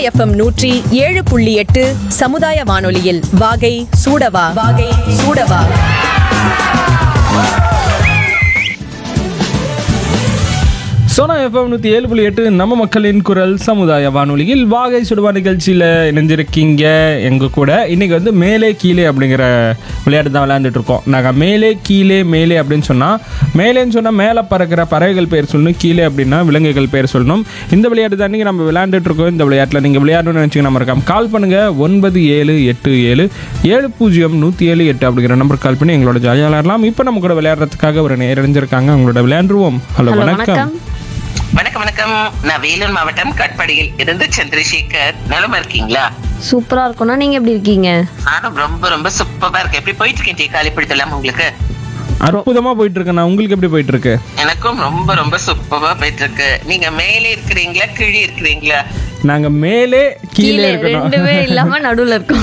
FM நூற்றி ஏழு புள்ளி எட்டு சமுதாய வானொலியில் வாகை சூடவா வாகை சூடவா சோனா எஃப்எம் நூற்றி ஏழு புள்ளி எட்டு நம்ம மக்களின் குரல் சமுதாய வானொலியில் வாகை சுடுவா நிகழ்ச்சியில் இணைஞ்சிருக்கீங்க எங்கள் கூட இன்றைக்கி வந்து மேலே கீழே அப்படிங்கிற விளையாட்டு தான் விளையாண்டுட்டு இருக்கோம் நாங்கள் மேலே கீழே மேலே அப்படின்னு சொன்னால் மேலேன்னு சொன்னால் மேலே பறக்கிற பறவைகள் பேர் சொல்லணும் கீழே அப்படின்னா விலங்குகள் பேர் சொல்லணும் இந்த விளையாட்டு தான் இன்றைக்கி நம்ம விளையாண்டுட்டு இருக்கோம் இந்த விளையாட்டில் நீங்கள் விளையாடணும்னு நினச்சிங்கன்னா மறக்காம கால் பண்ணுங்கள் ஒன்பது ஏழு எட்டு ஏழு ஏழு பூஜ்ஜியம் நூற்றி ஏழு எட்டு அப்படிங்கிற நம்பர் கால் பண்ணி எங்களோட ஜாலியாக விளையாடலாம் இப்போ நம்ம கூட விளையாடுறதுக்காக ஒரு நேரஞ்சிருக்காங்க அவங்களோட விளையாண்டுருவோம் ஹலோ ஹலோ வணக்கம் வணக்கம் வணக்கம் வணக்கம் நான் வேலூர் மாவட்டம் கட்படியில் இருந்து சந்திரசேகர் நலமா இருக்கீங்களா சூப்பரா இருக்கும்னா நீங்க எப்படி இருக்கீங்க நானும் ரொம்ப ரொம்ப சூப்பரா இருக்கேன் எப்படி போயிட்டு இருக்கேன் டீ காலிப்படுத்தலாம் உங்களுக்கு அற்புதமா போயிட்டு இருக்கேண்ணா உங்களுக்கு எப்படி போயிட்டு இருக்கு எனக்கும் ரொம்ப ரொம்ப சூப்பரா போயிட்டு இருக்கு நீங்க மேலே இருக்கிறீங்களா கீழே இருக்கிறீங்களா நாங்க மேலே கீழே கீழே இருக்கணும் ரெண்டுமே இல்லாம நடுவுல இருக்கோம்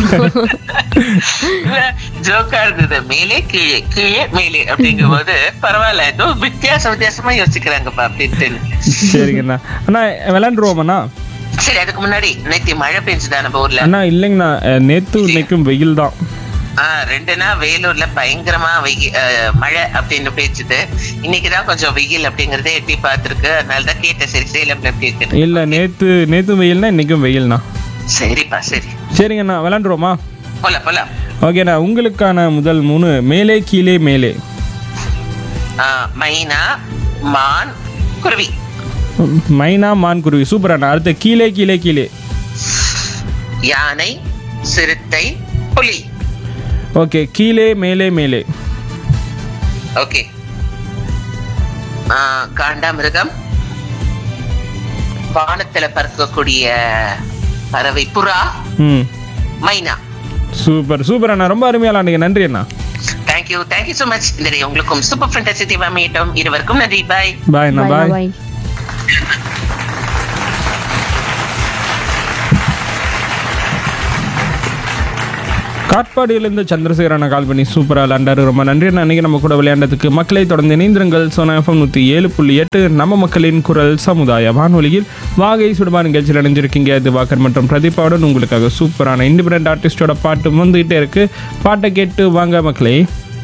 ஜோக்கா இருந்தது மேலே கீழே கீழே மேலே அப்படிங்கும் போது பரவாயில்ல ஏதோ வித்தியாச வித்தியாசமா யோசிக்கிறாங்கப்பா அப்படின்ட்டு சரிங்கண்ணா அண்ணா விளையாண்டுருவோமாண்ணா சரி அதுக்கு முன்னாடி நேற்று மழை பெஞ்சுதா நம்ம ஊர்ல அண்ணா இல்லைங்கண்ணா அஹ், நேத்து இன்னைக்கும் வெயில் தான் ஆஹ் ரெண்டு நாள் வேலூர்ல பயங்கரமா வெயி ஆஹ் மழை அப்படின்னு பேச்சுது இன்னைக்குதான் கொஞ்சம் வெயில் அப்படிங்கறத எட்டி பார்த்திருக்கு அதனாலதான் கேட்டேன் சரி சேலம்ல எப்படி இருக்கு இல்ல நேத்து நேத்து வெயில்னா இன்னைக்கும் வெயில்ண்ணா சரிப்பா சரி சரிங்கண்ணா விளையாண்டுருவோமா போலாம் போலாம் ஓகேண்ணா உங்களுக்கான முதல் மூணு மேலே கீழே மேலே ஆஹ் மைனா மான் குருவி மைனா மான் குருவி சூப்பர் அண்ணா அடுத்து கீழே கீழே கீழே யானை சிறுத்தை புலி ஓகே கீழே மேலே மேலே ஓகே காண்டாமிருகம் வானத்துல பறக்கக்கூடிய பறவை புறா ம் மைனா சூப்பர் சூப்பர் அண்ணா ரொம்ப அருமையா விளாண்டுங்க நன்றி அண்ணா தேங்க்யூ தேங்க்யூ so மச் இந்த உங்களுக்கும் சூப்பர் ஃபேண்டசி தீவா மீட்டும் இருவருக்கும் நன்றி பாய் பாய் அண்ணா Bye, பாய் bye. காட்பாடியிலிருந்து சந்திரசேகர் அண்ணா கால் பண்ணி சூப்பராக விளையாண்டாரு ரொம்ப நன்றி அண்ணா அன்னைக்கு நம்ம கூட விளையாண்டதுக்கு மக்களை தொடர்ந்து இணைந்திருங்கள் சோனா எஃப்எம் நூற்றி ஏழு புள்ளி எட்டு நம்ம மக்களின் குரல் சமுதாய வானொலியில் வாகை சுடுமா நிகழ்ச்சியில் இணைஞ்சிருக்கீங்க திவாகர் மற்றும் பிரதீபாவுடன் உங்களுக்காக சூப்பரான இண்டிபெண்ட் ஆர்டிஸ்டோட பாட்டு வந்துகிட்டே இருக்கு பாட்டை கேட்டு வாங்க மக்களே